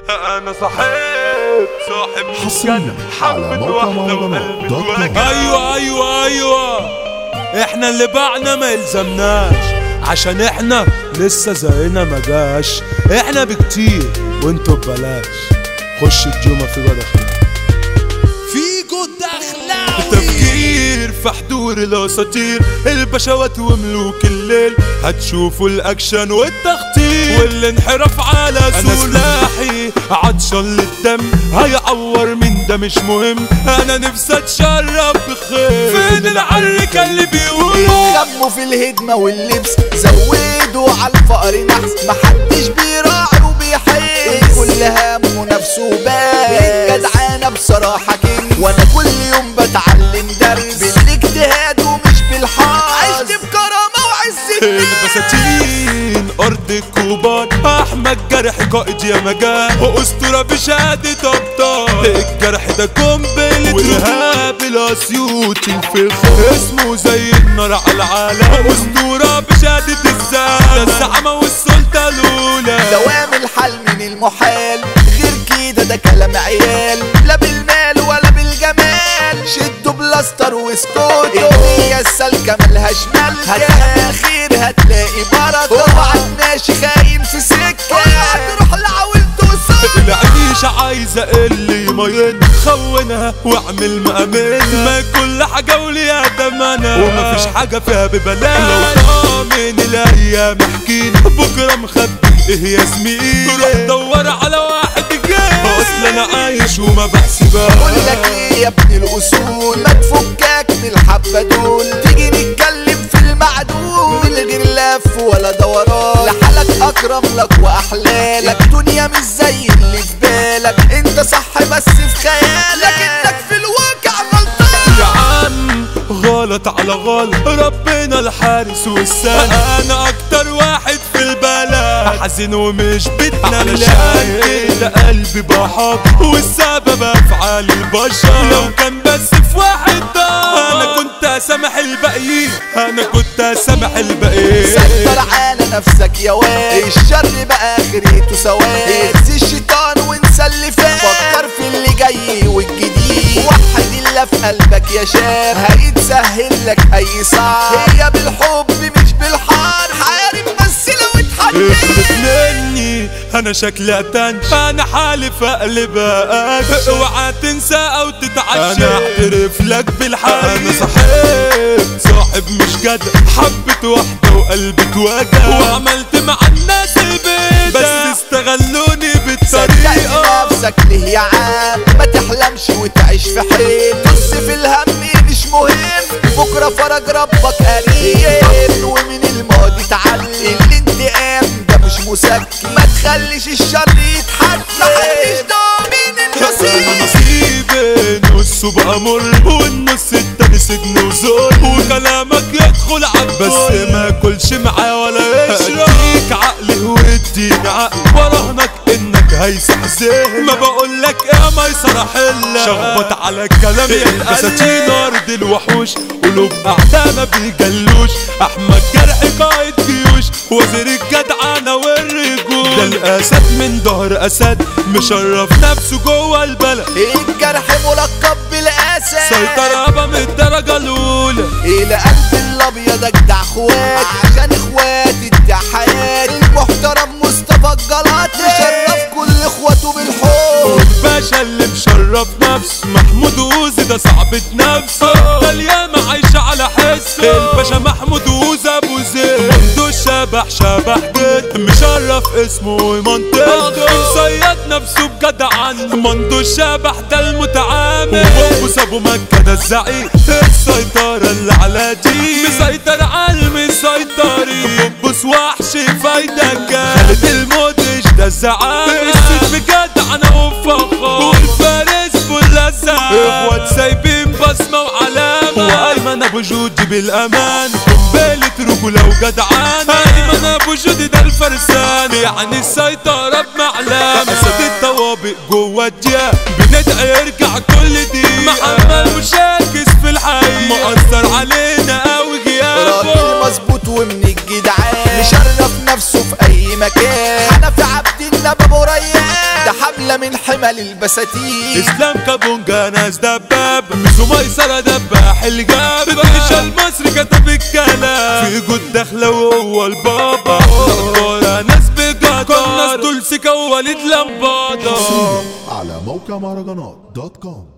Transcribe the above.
انا صاحب صاحب حصرياً على حبة موقع واحدة مهرجانات وقلبي دوت كوم. اتوجع. ايوه ايوه ايوه احنا اللي بعنا ما يلزمناش عشان احنا لسه زينا ما جاش احنا بكتير وانتوا ببلاش خش الجمعة في بدخ فيجو الدخلاوي تفكير في حضور الاساطير البشوات وملوك الليل هتشوفوا الاكشن والتخطيط والانحراف على سلاحي عطشان للدم هيعور من ده مش مهم انا نفسي اتشرف بخير فين العركة اللي بيقولوا خموا في الهدمة واللبس زودوا على الفقر نحس محدش بيراعي وبيحس كل همه نفسه بس جدعانة بصراحة كنز وانا كل يوم بتعلم درس بالاجتهاد ومش بالحظ عشت بكرامة وعز الناس البساتين ارض الكوبان احمد جرح قائد يا مجال واسطوره بشهاده ابطال الجرح ده قنبله والهاب الاسيوط الفخر اسمه زي النار على العالم اسطوره بشهاده الزاد الزعمه والسلطه الاولى دوام الحل من المحال غير كده ده كلام عيال لا بالمال ولا بالجمال شدوا بلاستر واسكتوا الدنيا السالكة ملهاش ملكة هتلاقي خير هتلاقي بركة اوعى تماشي خاين في سكة اوعى تروح لعولت وصوت العيشة عايزة اللي يمين خونها واعمل مأمنها ما كل حاجة وليها تمنها ومفيش حاجة فيها ببلاش لو ضامن الأيام احكيلي بكرة مخبي ايه يا زميلي روح دور على واحد جاي اصل انا عايش وما بحسبهاش بقول لك ايه يا ابن الاصول ما تفكك من الحبه دول تيجي نتكلم في المعدول من غير لف ولا دوران لحالك اكرم لك واحلالك دنيا مش زي اللي في بالك انت صح بس في خيالك انك في الواقع غلطان يا عم غلط على غلط ربنا الحارس والسلام انا اكتر واحد في البلد حزين ومش بتنام كده قلبي بحط والسبب افعال البشر لو كان بس في واحد ضل انا كنت اسامح الباقيين انا كنت اسامح الباقيين سيطر على نفسك يا واد الشر بقى اخرته سواد اهزي الشيطان وانسى اللي فات فكر في اللي جاي والجديد وحد الله في قلبك يا شاب هيتسهل لك اي صعب هي بالحب مش بالحار حارب مثله واتحدى اخلص مني انا شكلي اتنش انا حالف اقلبها اكشن اوعى تنسى او تتعشى انا اعترف لك بالحقيقة انا صاحب صاحب مش جدع حبت واحدة وقلبي اتوجع وعملت مع الناس البيت بس استغلوني صدقني بالطريقة نفسك ليه يا عم ما تحلمش وتعيش في حلم بص في الهم مش مهم بكره فرج ربك قريب ومن الماضي اتعلم الانتقام ده مش مسكن ما تخليش الشر يتحكم محدش ضامن انا النصيب نصيبي نصه بقى مر والنص التاني سجن وظلم وكلامك يدخل عالبر بس ما كلش معاه ولا يشرب اديك عقلي واديني عقل وراهنك انك هيسح ذهن ما بقولك ايه ما يصرح الا شخبط على الكلام يا بساتين ارض الوحوش قلوب اعداء ما بيجلوش احمد جرح قائد جيوش وزير الجدعنه والرجول ده الاسد من ظهر اسد مشرف نفسه جوه البلد الجرح ملقب بالاسد سيطرة أبا من الدرجة الأولى الى قلب الابيض اجدع اخوات عشان اخواتي ادع حياتي المحترم مصطفى الجلط مشرف كل اخواته بالحب والباشا اللي مشرف نفسه محمود ووزي ده صعبة نفسه ده الياما عايشة على حسه الباشا محمود ووزي أبو زيد منده شبح شبح جد مشرف اسمه ومنطقته مصيد نفسه بجدعان منده الشبح ده المتعامل وبوس أبو مكة ده الزعيم السيطرة اللي على دي مسيطر على المسيطرين بوس وحش فايدة جاد خالد المدش ده الزعامل السيد بجد انا وفخر والفارس كل الزعامل اخوات سايبين بصمة وعلامة وايمن ابو جودي بالامان قنبلة رجولة وجدعان ايمن ابو جودي ده الفرسان يعني السيطرة بمعلمة اسد الطوابق جوه الدياب بندعي يرجع كل دي محمد مشاكس في الحي مؤثر علينا قوي راجل غيابه مظبوط ومن الجدعان مشرف نفسه في اي مكان حنفي عبد النبي ابو ريان ده حبل حملة من حمل البساتين اسلام كابونجا ناس دباب ميزو ميسرة دباح الجاب باشا المصري كتب الكلام في جود داخلة وهو البابا ولا ناس بجدار كل ناس دول سكة ووليد لمبادة على موقع مهرجانات دوت كوم